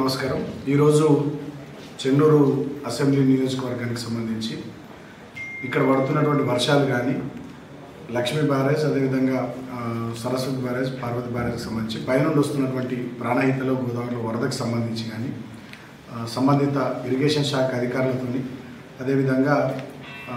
నమస్కారం ఈరోజు చెన్నూరు అసెంబ్లీ నియోజకవర్గానికి సంబంధించి ఇక్కడ పడుతున్నటువంటి వర్షాలు కానీ లక్ష్మీ బ్యారేజ్ అదేవిధంగా ఆ, సరస్వతి బ్యారేజ్ పార్వతి బ్యారేజ్కి సంబంధించి పైనుండి వస్తున్నటువంటి ప్రాణహితలో గోదావరిలో వరదకు సంబంధించి కానీ ఆ, సంబంధిత ఇరిగేషన్ శాఖ అధికారులతోని అదేవిధంగా ఆ,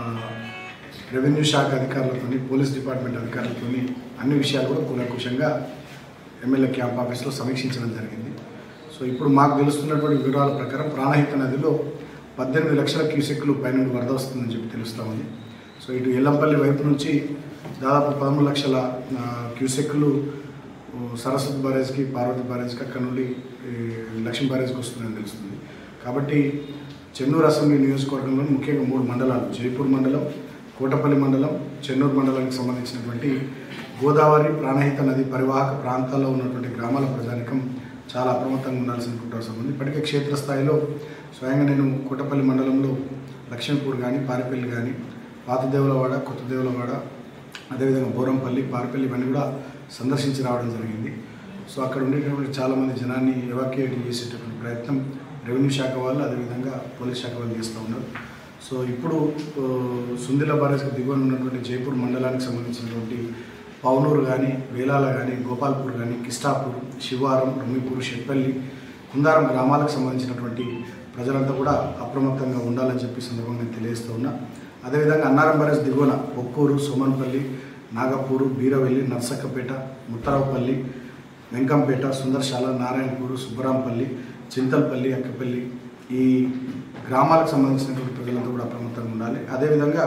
రెవెన్యూ శాఖ అధికారులతోని పోలీస్ డిపార్ట్మెంట్ అధికారులతోని అన్ని విషయాలు కూడా కూలంకుషంగా ఎమ్మెల్యే క్యాంప్ ఆఫీస్లో సమీక్షించడం జరిగింది సో ఇప్పుడు మాకు తెలుస్తున్నటువంటి వివరాల ప్రకారం ప్రాణహిత నదిలో పద్దెనిమిది లక్షల క్యూసెక్లు పైనుండి వరద వస్తుందని చెప్పి తెలుస్తూ ఉంది సో ఇటు ఎల్లంపల్లి వైపు నుంచి దాదాపు పదమూడు లక్షల ఆ, క్యూసెక్లు ఓ, సరస్వతి బ్యారేజ్కి పార్వతి బ్యారేజ్కి అక్కడ నుండి ఈ, లక్ష్మీ బ్యారేజ్కి వస్తుందని తెలుస్తుంది కాబట్టి చెన్నూరు అసెంబ్లీ నియోజకవర్గంలో ముఖ్యంగా మూడు మండలాలు జైపూర్ మండలం కోటపల్లి మండలం చెన్నూరు మండలానికి సంబంధించినటువంటి గోదావరి ప్రాణహిత నది పరివాహక ప్రాంతాల్లో ఉన్నటువంటి గ్రామాల ప్రజానికం చాలా అప్రమత్తంగా ఉండాల్సిన అవసరం ఉంది ఇప్పటికే క్షేత్రస్థాయిలో స్వయంగా నేను కోటపల్లి మండలంలో లక్ష్మీపూర్ కానీ పారిపల్లి కానీ పాత దేవులవాడ కొత్త దేవులవాడ అదేవిధంగా బోరంపల్లి పారిపల్లి ఇవన్నీ కూడా సందర్శించి రావడం జరిగింది సో అక్కడ ఉండేటటువంటి చాలామంది జనాన్ని ఎవాక్యుయేట్ చేసేటటువంటి ప్రయత్నం రెవెన్యూ శాఖ వాళ్ళు అదేవిధంగా పోలీస్ శాఖ వాళ్ళు చేస్తూ ఉన్నారు సో ఇప్పుడు ఆ, సుందిల బారేజ్కి దిగువన ఉన్నటువంటి జైపూర్ మండలానికి సంబంధించినటువంటి పౌనూరు కానీ వేలాల కానీ గోపాల్పూర్ కానీ కిస్టాపూర్ శివారం రుమిపూర్ షెట్పల్లి కుందారం గ్రామాలకు సంబంధించినటువంటి ప్రజలంతా కూడా అప్రమత్తంగా ఉండాలని చెప్పి ఈ సందర్భంగా నేను తెలియజేస్తూ ఉన్నా అదేవిధంగా అన్నారం బారేజ్ దిగువన ఒక్కూరు సోమన్పల్లి నాగపూరు బీరవెల్లి నర్సక్కపేట ముత్తరావుపల్లి వెంకంపేట సుందర్శాల నారాయణపూరు సుబ్బరాంపల్లి చింతల్పల్లి అక్కపల్లి ఈ గ్రామాలకు సంబంధించినటువంటి ప్రజలంతా కూడా అప్రమత్తంగా ఉండాలి అదేవిధంగా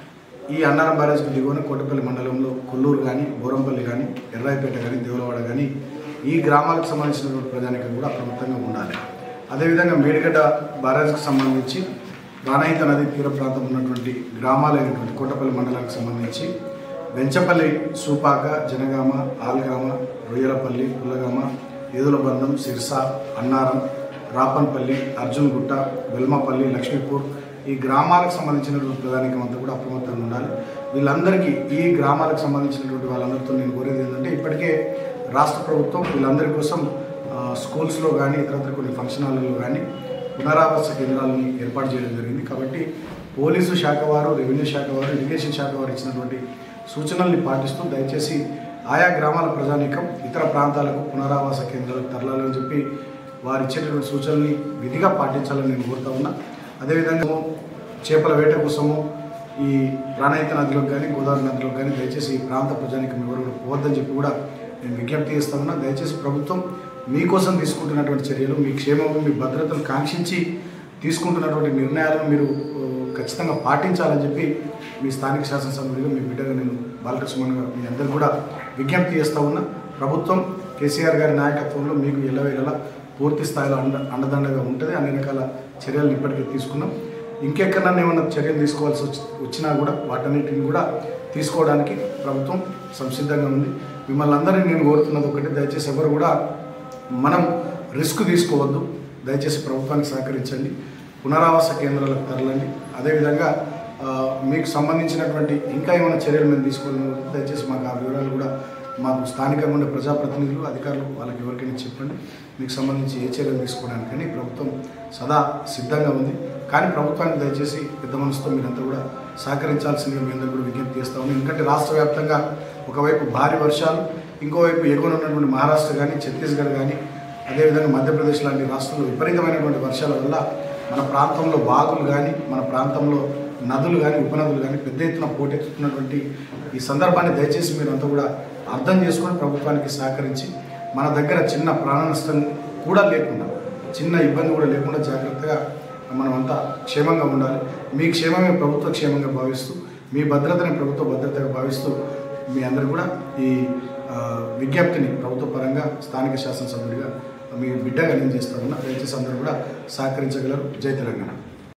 ఈ అన్నారం బ్యారేజ్కి దిగువన కోటపల్లి మండలంలో కొల్లూరు కానీ బోరంపల్లి కానీ ఎర్రాయిపేట కానీ దేవులవాడ కానీ ఈ గ్రామాలకు సంబంధించినటువంటి ప్రజానికం కూడా అప్రమత్తంగా ఉండాలి అదేవిధంగా మేడిగడ్డ బ్యారేజ్కి సంబంధించి ప్రాణహిత నది తీర ప్రాంతం ఉన్నటువంటి గ్రామాలైనటువంటి కోటపల్లి మండలానికి సంబంధించి వెంచపల్లి సూపాక జనగామ ఆల్గామ రొయ్యలపల్లి పుల్లగామ ఏదులబంధం సిర్స అన్నారం రాపన్పల్లి అర్జున్గుట్ట వెల్మపల్లి లక్ష్మీపూర్ ఈ గ్రామాలకు సంబంధించినటువంటి ప్రధానికం అంతా కూడా అప్రమత్తంగా ఉండాలి వీళ్ళందరికీ ఈ గ్రామాలకు సంబంధించినటువంటి వాళ్ళందరితో నేను కోరేది ఏంటంటే ఇప్పటికే రాష్ట్ర ప్రభుత్వం వీళ్ళందరి కోసం ఆ, స్కూల్స్లో కానీ ఇతరత్ర కొన్ని ఫంక్షన్ హాల్లో కానీ పునరావాస కేంద్రాలను ఏర్పాటు చేయడం జరిగింది కాబట్టి పోలీసు శాఖ వారు రెవెన్యూ శాఖ వారు ఇరిగేషన్ శాఖ వారు ఇచ్చినటువంటి సూచనల్ని పాటిస్తూ దయచేసి ఆయా గ్రామాల ప్రజానీకం ఇతర ప్రాంతాలకు పునరావాస కేంద్రాలకు తరలాలని చెప్పి వారు ఇచ్చేటటువంటి సూచనల్ని విధిగా పాటించాలని నేను కోరుతా ఉన్నా అదేవిధంగా చేపల వేట కోసము ఈ ప్రాణహిత నదిలోకి కానీ గోదావరి నదిలోకి కానీ దయచేసి ఈ ప్రాంత ప్రజానికం ఎవరు కూడా పోవద్దని చెప్పి కూడా నేను విజ్ఞప్తి చేస్తా ఉన్నా దయచేసి ప్రభుత్వం మీకోసం తీసుకుంటున్నటువంటి చర్యలు మీ క్షేమం మీ భద్రతను కాంక్షించి తీసుకుంటున్నటువంటి నిర్ణయాలను మీరు ఆ, ఖచ్చితంగా పాటించాలని చెప్పి మీ స్థానిక శాసనసభ్యుడిగా మీ బిడ్డగా నేను బాలకృష్ణగా మీ అందరికీ కూడా విజ్ఞప్తి చేస్తూ ఉన్నా ప్రభుత్వం కేసీఆర్ గారి నాయకత్వంలో మీకు ఎల్లవేళలా పూర్తి స్థాయిలో అండ అండదండగా ఉంటుంది అన్ని రకాల చర్యలు ఇప్పటికే తీసుకున్నాం ఇంకెక్కడన్నా ఏమన్నా చర్యలు తీసుకోవాల్సి వచ్చి వచ్చినా కూడా వాటన్నిటిని కూడా తీసుకోవడానికి ప్రభుత్వం సంసిద్ధంగా ఉంది మిమ్మల్ని అందరినీ నేను కోరుతున్నది ఒకటి దయచేసి ఎవరు కూడా మనం రిస్క్ తీసుకోవద్దు దయచేసి ప్రభుత్వానికి సహకరించండి పునరావాస కేంద్రాలకు తరలండి అదేవిధంగా ఆ, మీకు సంబంధించినటువంటి ఇంకా ఏమైనా చర్యలు మేము తీసుకోవాలని దయచేసి మాకు ఆ వివరాలు కూడా మాకు స్థానికంగా ఉండే ప్రజాప్రతినిధులు అధికారులు వాళ్ళకి ఎవరికైనా చెప్పండి మీకు సంబంధించి ఏ చర్యలు తీసుకోవడానికని ప్రభుత్వం సదా సిద్ధంగా ఉంది కానీ ప్రభుత్వానికి దయచేసి పెద్ద మనసుతో మీరంతా కూడా సహకరించాల్సిందిగా మీ అందరూ కూడా విజ్ఞప్తి చేస్తా ఉన్నాం ఎందుకంటే రాష్ట్ర వ్యాప్తంగా ఒకవైపు భారీ వర్షాలు ఇంకోవైపు ఎగువన ఉన్నటువంటి మహారాష్ట్ర కానీ ఛత్తీస్గఢ్ కానీ అదేవిధంగా మధ్యప్రదేశ్ లాంటి రాష్ట్రాల్లో విపరీతమైనటువంటి వర్షాల వల్ల మన ప్రాంతంలో వాగులు కానీ మన ప్రాంతంలో నదులు కానీ ఉపనదులు కానీ పెద్ద ఎత్తున పోటెత్తుతున్నటువంటి ఈ సందర్భాన్ని దయచేసి మీరు అంతా కూడా అర్థం చేసుకొని ప్రభుత్వానికి సహకరించి మన దగ్గర చిన్న ప్రాణ నష్టం కూడా లేకుండా చిన్న ఇబ్బంది కూడా లేకుండా జాగ్రత్తగా మనం అంతా క్షేమంగా ఉండాలి మీ క్షేమమే ప్రభుత్వ క్షేమంగా భావిస్తూ మీ భద్రతని ప్రభుత్వ భద్రతగా భావిస్తూ మీ అందరూ కూడా ఈ ఆ, విజ్ఞప్తిని ప్రభుత్వ పరంగా స్థానిక శాసనసభ్యుడిగా మీ బిడ్డగా నేను చేస్తా ఉన్నా దయచేసి అందరూ కూడా సహకరించగలరు జై తెలంగాణ